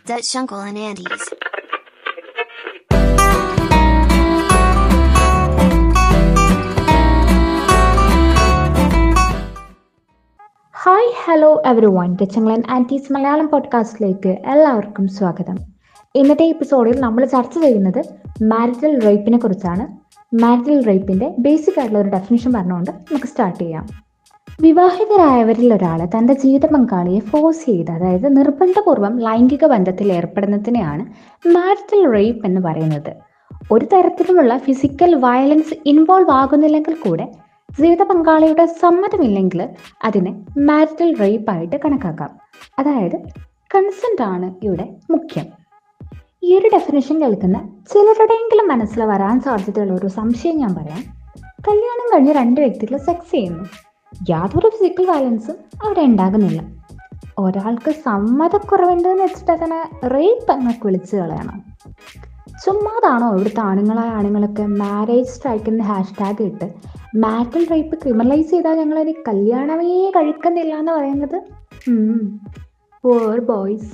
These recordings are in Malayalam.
Dutch Uncle and Aunties. Hi hello everyone ദച്ചങ്ങളൻ ആൻറ്റീസ് മലയാളം പോഡ്കാസ്റ്റിലേക്ക് എല്ലാവർക്കും സ്വാഗതം ഇന്നത്തെ എപ്പിസോഡിൽ നമ്മൾ ചർച്ച ചെയ്യുന്നത് മാരിറ്റൽ റേപ്പിനെ കുറിച്ചാണ് മാരിറ്റൽ റേപ്പിന്റെ ബേസിക് ആയിട്ടുള്ള ഒരു ഡെഫിനേഷൻ പറഞ്ഞുകൊണ്ട് നമുക്ക് സ്റ്റാർട്ട് ചെയ്യാം വിവാഹിതരായവരിൽ ഒരാൾ തൻ്റെ ജീവിത പങ്കാളിയെ ഫോഴ്സ് ചെയ്ത് അതായത് നിർബന്ധപൂർവ്വം ലൈംഗിക ബന്ധത്തിൽ ഏർപ്പെടുന്നതിനെയാണ് മാരിറ്റൽ റേപ്പ് എന്ന് പറയുന്നത് ഒരു തരത്തിലുമുള്ള ഫിസിക്കൽ വയലൻസ് ഇൻവോൾവ് ആകുന്നില്ലെങ്കിൽ കൂടെ ജീവിത പങ്കാളിയുടെ സമ്മതമില്ലെങ്കിൽ അതിനെ മാരിറ്റൽ റേപ്പ് ആയിട്ട് കണക്കാക്കാം അതായത് കൺസെന്റ് ആണ് ഇവിടെ മുഖ്യം ഈ ഒരു ഡെഫിനേഷൻ കേൾക്കുന്ന ചിലരുടെയെങ്കിലും മനസ്സിൽ വരാൻ സാധ്യതയുള്ള ഒരു സംശയം ഞാൻ പറയാം കല്യാണം കഴിഞ്ഞ് രണ്ട് വ്യക്തികൾ സെക്സ് ചെയ്യുന്നു യാതൊരു ഫിസിക്കൽ വയലൻസും അവിടെ ഉണ്ടാകുന്നില്ല ഒരാൾക്ക് സമ്മതക്കുറവുണ്ടെന്ന് വെച്ചിട്ട് അതിനെ റേപ്പ് എന്നൊക്കെ വിളിച്ചു കളയണം ചുമ്മാതാണോ ഇവിടുത്തെ ആണുങ്ങളായ ആണുങ്ങളൊക്കെ മാരേജ് സ്ട്രൈക്ക് എന്ന ഹാഷ്ടാഗ് ഇട്ട് മാറ്റൽ റേപ്പ് ക്രിമിനലൈസ് ചെയ്താൽ ഞങ്ങളൊരു കല്യാണമേ കഴിക്കുന്നില്ല എന്ന് പറയുന്നത് പോർ ബോയ്സ്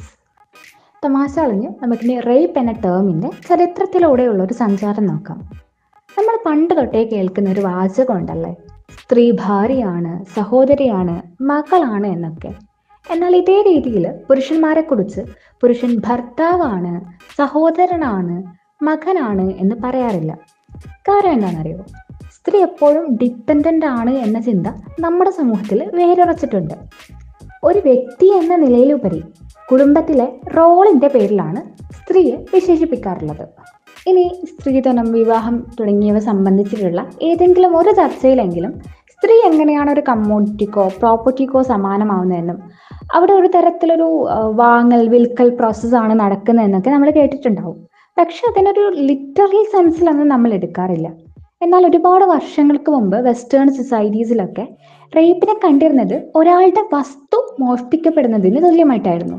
തമാശ കളഞ്ഞ് നമുക്കിനി റേപ്പ് എന്ന ടേമിൻ്റെ ചരിത്രത്തിലൂടെയുള്ള ഒരു സഞ്ചാരം നോക്കാം നമ്മൾ പണ്ട് തൊട്ടേ കേൾക്കുന്ന ഒരു വാചകം ഉണ്ടല്ലേ സ്ത്രീ ഭാര്യയാണ് സഹോദരിയാണ് മകളാണ് എന്നൊക്കെ എന്നാൽ ഇതേ രീതിയിൽ പുരുഷന്മാരെ കുറിച്ച് പുരുഷൻ ഭർത്താവാണ് സഹോദരനാണ് മകനാണ് എന്ന് പറയാറില്ല കാരണം എന്താണെന്നറിയോ സ്ത്രീ എപ്പോഴും ഡിപ്പെൻഡൻ്റ് ആണ് എന്ന ചിന്ത നമ്മുടെ സമൂഹത്തിൽ വേരുറച്ചിട്ടുണ്ട് ഒരു വ്യക്തി എന്ന നിലയിലുപരി കുടുംബത്തിലെ റോളിൻ്റെ പേരിലാണ് സ്ത്രീയെ വിശേഷിപ്പിക്കാറുള്ളത് ഇനി സ്ത്രീധനം വിവാഹം തുടങ്ങിയവ സംബന്ധിച്ചിട്ടുള്ള ഏതെങ്കിലും ഒരു ചർച്ചയിലെങ്കിലും സ്ത്രീ എങ്ങനെയാണ് ഒരു കമ്മോഡിറ്റിക്കോ പ്രോപ്പർട്ടിക്കോ സമാനമാവുന്നതെന്നും അവിടെ ഒരു തരത്തിലൊരു വാങ്ങൽ വിൽക്കൽ പ്രോസസ്സാണ് നടക്കുന്നതെന്നൊക്കെ നമ്മൾ കേട്ടിട്ടുണ്ടാവും പക്ഷെ അതിനൊരു ലിറ്ററൽ സെൻസിലൊന്നും നമ്മൾ എടുക്കാറില്ല എന്നാൽ ഒരുപാട് വർഷങ്ങൾക്ക് മുമ്പ് വെസ്റ്റേൺ സൊസൈറ്റീസിലൊക്കെ റേപ്പിനെ കണ്ടിരുന്നത് ഒരാളുടെ വസ്തു മോഷ്ടിക്കപ്പെടുന്നതിന് തുല്യമായിട്ടായിരുന്നു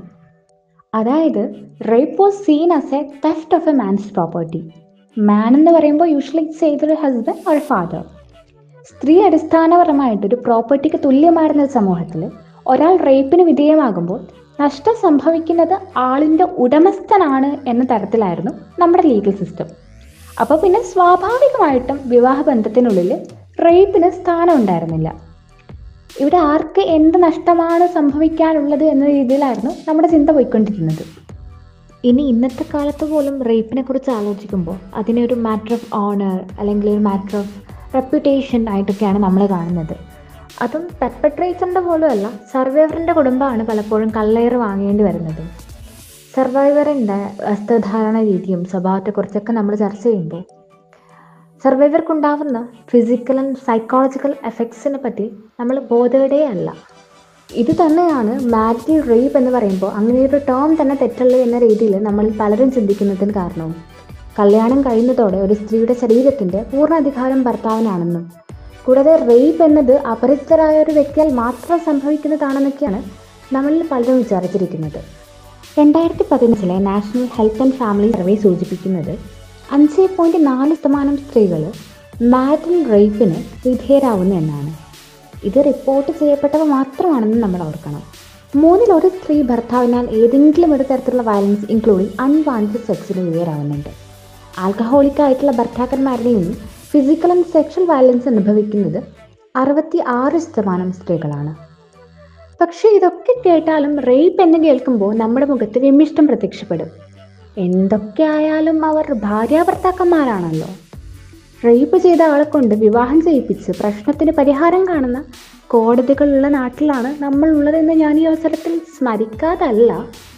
അതായത് rape was seen as a theft of a man's property man എന്ന് പറയുമ്പോൾ യൂഷ്വലി ചെയ്ത ഒരു ഹസ്ബൻഡ് ഒരു ഫാദർ സ്ത്രീ അടിസ്ഥാനപരമായിട്ട് ഒരു പ്രോപ്പർട്ടിക്ക് തുല്യമായിരുന്ന സമൂഹത്തിൽ ഒരാൾ റേപ്പിന് വിധേയമാകുമ്പോൾ നഷ്ടം സംഭവിക്കുന്നത് ആളിൻ്റെ ഉടമസ്ഥനാണ് എന്ന തരത്തിലായിരുന്നു നമ്മുടെ ലീഗൽ സിസ്റ്റം അപ്പോൾ പിന്നെ സ്വാഭാവികമായിട്ടും വിവാഹ ബന്ധത്തിനുള്ളിൽ റേപ്പിന് സ്ഥാനം ഉണ്ടായിരുന്നില്ല ഇവിടെ ആർക്ക് എന്ത് നഷ്ടമാണ് സംഭവിക്കാനുള്ളത് എന്ന രീതിയിലായിരുന്നു നമ്മുടെ ചിന്ത പോയിക്കൊണ്ടിരുന്നത് ഇനി ഇന്നത്തെ കാലത്ത് പോലും റേപ്പിനെ കുറിച്ച് ആലോചിക്കുമ്പോൾ അതിനെ ഒരു മാറ്റർ ഓഫ് ഓണർ അല്ലെങ്കിൽ ഒരു മാറ്റർ ഓഫ് റെപ്യൂട്ടേഷൻ ആയിട്ടൊക്കെയാണ് നമ്മൾ കാണുന്നത് അതും പെർപ്പട്രേറ്ററിൻ്റെ പോലും അല്ല സർവൈവറിൻ്റെ കുടുംബമാണ് പലപ്പോഴും കള്ളയർ വാങ്ങേണ്ടി വരുന്നത് സർവൈവറിൻ്റെ വസ്ത്രധാരണ രീതിയും സ്വഭാവത്തെക്കുറിച്ചൊക്കെ നമ്മൾ ചർച്ച ചെയ്യുമ്പോൾ സർവൈവർക്കുണ്ടാവുന്ന ഫിസിക്കൽ ആൻഡ് സൈക്കോളജിക്കൽ എഫക്ട്സിനെ പറ്റി നമ്മൾ ബോധവടേ അല്ല ഇത് തന്നെയാണ് മാരിറ്റൽ റേപ്പ് എന്ന് പറയുമ്പോൾ അങ്ങനെ ഒരു ടേം തന്നെ തെറ്റുള്ളൂ എന്ന രീതിയിൽ നമ്മൾ പലരും ചിന്തിക്കുന്നതിന് കാരണവും കല്യാണം കഴിയുന്നതോടെ ഒരു സ്ത്രീയുടെ ശരീരത്തിൻ്റെ പൂർണ്ണ അധികാരം ഭർത്താവിനാണെന്നും കൂടാതെ റേപ്പ് എന്നത് അപരിചിതരായ ഒരു വ്യക്തിയാൽ മാത്രം സംഭവിക്കുന്നതാണെന്നൊക്കെയാണ് നമ്മളിൽ പലരും വിചാരിച്ചിരിക്കുന്നത് രണ്ടായിരത്തി പതിനഞ്ചിലെ national health and family survey സൂചിപ്പിക്കുന്നത് അഞ്ച് പോയിൻറ്റ് നാല് ശതമാനം സ്ത്രീകൾ മാരിറ്റൽ റേപ്പിന് വിധേയരാകുന്നു എന്നാണ് ഇത് റിപ്പോർട്ട് ചെയ്യപ്പെട്ടവ മാത്രമാണെന്ന് നമ്മൾ ഓർക്കണം മൂന്നിൽ ഒരു സ്ത്രീ ഭർത്താവിനാൽ ഏതെങ്കിലും ഒരു തരത്തിലുള്ള വയലൻസ് ഇൻക്ലൂഡിങ് അൺവാണ്ടഡ് സെക്സിന് വിധേയരാകുന്നുണ്ട് ആൽക്കഹോളിക് ആയിട്ടുള്ള ഭർത്താക്കന്മാരിൽ നിന്നും ഫിസിക്കൽ ആൻഡ് സെക്ഷൽ വയലൻസ് അനുഭവിക്കുന്നത് അറുപത്തി ആറ് ശതമാനം സ്ത്രീകളാണ് പക്ഷേ ഇതൊക്കെ കേട്ടാലും റേപ്പ് എന്ന് കേൾക്കുമ്പോൾ നമ്മുടെ മുഖത്ത് വിമിഷ്ടം പ്രത്യക്ഷപ്പെടും എന്തൊക്കെ ആയാലും അവർ ഭാര്യാഭർത്താക്കന്മാരാണല്ലോ റേപ്പ് ചെയ്ത ആളെ കൊണ്ട് വിവാഹം ചെയ്യിപ്പിച്ച് പ്രശ്നത്തിന് പരിഹാരം കാണുന്ന കോടതികളുള്ള നാട്ടിലാണ് നമ്മൾ ഉള്ളതെന്ന് ഞാൻ ഈ അവസരത്തിൽ സ്മരിക്കാതല്ല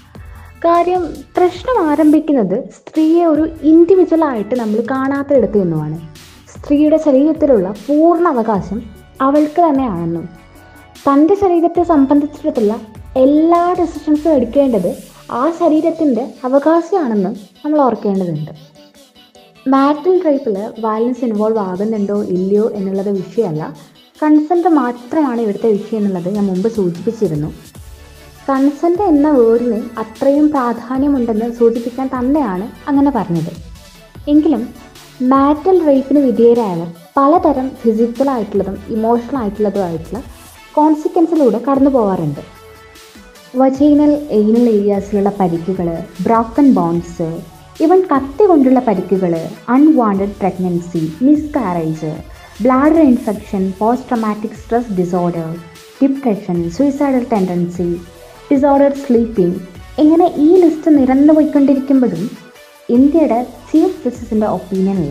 കാര്യം പ്രശ്നം ആരംഭിക്കുന്നത് സ്ത്രീയെ ഒരു ഇൻഡിവിജ്വൽ ആയിട്ട് നമ്മൾ കാണാത്തിടത്ത് നിന്നുമാണ് സ്ത്രീയുടെ ശരീരത്തിലുള്ള പൂർണ്ണ അവകാശം അവൾക്ക് തന്നെയാണെന്നും തൻ്റെ ശരീരത്തെ സംബന്ധിച്ചിടത്തുള്ള എല്ലാ ഡെസിഷൻസും എടുക്കേണ്ടത് ആ ശരീരത്തിൻ്റെ അവകാശമാണെന്നും നമ്മൾ ഓർക്കേണ്ടതുണ്ട് മാരിറ്റൽ റേപ്പിൽ വയലൻസ് ഇൻവോൾവ് ആകുന്നുണ്ടോ ഇല്ലയോ എന്നുള്ളത് വിഷയമല്ല കൺസെൻറ്റ് മാത്രമാണ് ഇവിടുത്തെ വിഷയം എന്നുള്ളത് ഞാൻ മുമ്പ് സൂചിപ്പിച്ചിരുന്നു കൺസെൻറ്റ് എന്ന വേർഡിന് അത്രയും പ്രാധാന്യമുണ്ടെന്ന് സൂചിപ്പിക്കാൻ തന്നെയാണ് അങ്ങനെ പറഞ്ഞത് എങ്കിലും മാരിറ്റൽ റേപ്പിന് വിധേയരായവർ പലതരം ഫിസിക്കൽ ആയിട്ടുള്ളതും ഇമോഷണൽ ആയിട്ടുള്ളതും ആയിട്ടുള്ള കോൺസിക്വൻസിലൂടെ കടന്നു പോകാറുണ്ട് വജൈനൽ എയിനൽ ഏരിയാസിലുള്ള പരിക്കുകൾ ബ്രോക്കൺ ബോൺസ് ഇവൻ കത്തി കൊണ്ടുള്ള പരിക്കുകൾ unwanted pregnancy miscarriage bladder infection post traumatic stress disorder depression suicidal tendency disorder sleeping ഇങ്ങനെ ഈ ലിസ്റ്റ് നിരന്നു പോയിക്കൊണ്ടിരിക്കുമ്പോഴും ഇന്ത്യയുടെ ചീഫ് ജസ്റ്റിസിൻ്റെ ഒപ്പീനിയനിൽ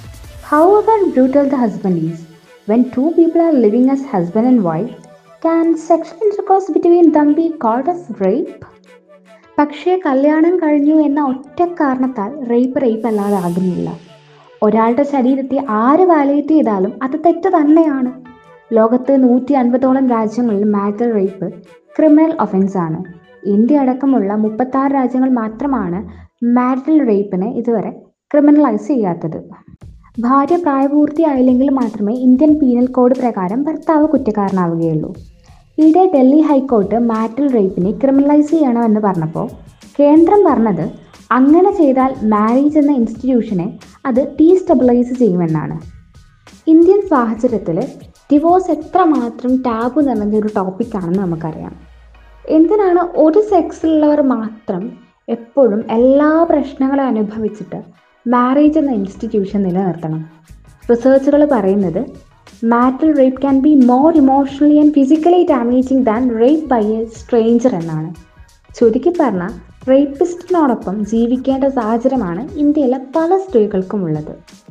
however brutal the husband is when two people are living as husband and wife can sexual intercourse between them be called as rape പക്ഷേ കല്യാണം കഴിഞ്ഞു എന്ന ഒറ്റ കാരണത്താൽ റേപ്പ് റേപ്പ് അല്ലാതെ ആകുന്നില്ല ഒരാളുടെ ശരീരത്തെ ആര് വാലേറ്റ് ചെയ്താലും അത് തെറ്റ് തന്നെയാണ് ലോകത്ത് നൂറ്റി അൻപതോളം രാജ്യങ്ങളിൽ മാറ്റൽ റേപ്പ് ക്രിമിനൽ ഒഫൻസ് ആണ് ഇന്ത്യ അടക്കമുള്ള മുപ്പത്താറ് രാജ്യങ്ങൾ മാത്രമാണ് മാരിറ്റൽ റേപ്പിനെ ഇതുവരെ ക്രിമിനലൈസ് ചെയ്യാത്തത് ഭാര്യ പ്രായപൂർത്തിയായില്ലെങ്കിൽ മാത്രമേ ഇന്ത്യൻ പീനൽ കോഡ് പ്രകാരം ഭർത്താവ് കുറ്റക്കാരനാവുകയുള്ളൂ ഈയിടെ ഡൽഹി ഹൈക്കോർട്ട് മാരിറ്റൽ റേപ്പിനെ ക്രിമിനലൈസ് ചെയ്യണമെന്ന് പറഞ്ഞപ്പോൾ കേന്ദ്രം പറഞ്ഞത് അങ്ങനെ ചെയ്താൽ മാരേജ് എന്ന ഇൻസ്റ്റിറ്റ്യൂഷനെ അത് ഡീസ്റ്റബിലൈസ് ചെയ്യുമെന്നാണ് ഇന്ത്യൻ സാഹചര്യത്തിൽ ഡിവോഴ്സ് എത്രമാത്രം ടാബു നിറഞ്ഞൊരു ടോപ്പിക്കാണെന്ന് നമുക്കറിയാം എന്തിനാണ് ഒരു സെക്സിലുള്ളവർ മാത്രം എപ്പോഴും എല്ലാ പ്രശ്നങ്ങളും അനുഭവിച്ചിട്ട് മാരേജ് എന്ന ഇൻസ്റ്റിറ്റ്യൂഷൻ നിലനിർത്തണം റിസർച്ചുകൾ പറയുന്നത് marital rape can be more emotionally and physically damaging than rape by a stranger എന്നാണ് ചുരുക്കി പറഞ്ഞാൽ റേപ്പിസ്റ്റിനോടൊപ്പം ജീവിക്കേണ്ട സാഹചര്യമാണ് ഇന്ത്യയിലെ പല സ്ത്രീകൾക്കും ഉള്ളത്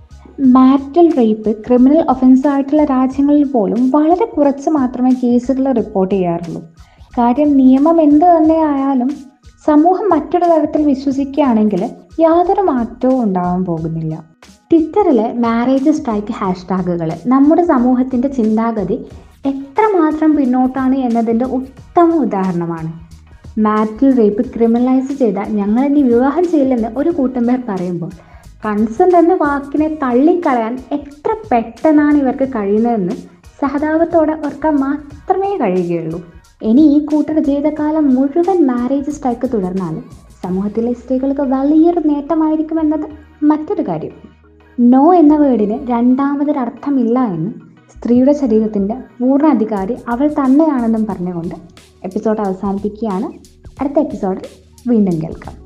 മാറ്റൽ റേപ്പ് ക്രിമിനൽ ഒഫൻസ് ആയിട്ടുള്ള രാജ്യങ്ങളിൽ പോലും വളരെ കുറച്ച് മാത്രമേ കേസുകൾ റിപ്പോർട്ട് ചെയ്യാറുള്ളൂ കാര്യം നിയമം എന്ത് തന്നെ ആയാലും സമൂഹം മറ്റൊരു തരത്തിൽ വിശ്വസിക്കുകയാണെങ്കിൽ യാതൊരു മാറ്റവും ഉണ്ടാവാൻ പോകുന്നില്ല ട്വിറ്ററിലെ മാരേജ് സ്ട്രൈക്ക് ഹാഷ്ടാഗുകൾ നമ്മുടെ സമൂഹത്തിൻ്റെ ചിന്താഗതി എത്രമാത്രം പിന്നോട്ടാണ് എന്നതിൻ്റെ ഉത്തമ ഉദാഹരണമാണ് മാറ്റിൽ റേപ്പ് ക്രിമിനലൈസ് ചെയ്ത ഞങ്ങൾ ഇനി വിവാഹം ചെയ്യില്ലെന്ന് ഒരു കൂട്ടം പേർ പറയുമ്പോൾ കൺസെൻ്റ് എന്ന വാക്കിനെ തള്ളിക്കളയാൻ എത്ര പെട്ടെന്നാണ് ഇവർക്ക് കഴിയുന്നതെന്ന് സഹതാപത്തോടെ ഓർക്കാൻ മാത്രമേ കഴിയുകയുള്ളൂ ഇനി ഈ കൂട്ടർ ജീവിതകാലം മുഴുവൻ മാരേജ് സ്ട്രൈക്ക് തുടർന്നാൽ സമൂഹത്തിലെ സ്ത്രീകൾക്ക് വലിയൊരു നേട്ടമായിരിക്കുമെന്നത് മറ്റൊരു കാര്യം നോ എന്ന വേർഡിന് രണ്ടാമതൊരർത്ഥമില്ല എന്നും സ്ത്രീയുടെ ശരീരത്തിൻ്റെ പൂർണ്ണ അധികാരി അവൾ തന്നെയാണെന്നും പറഞ്ഞുകൊണ്ട് എപ്പിസോഡ് അവസാനിപ്പിക്കുകയാണ് അടുത്ത എപ്പിസോഡിൽ വീണ്ടും കേൾക്കാം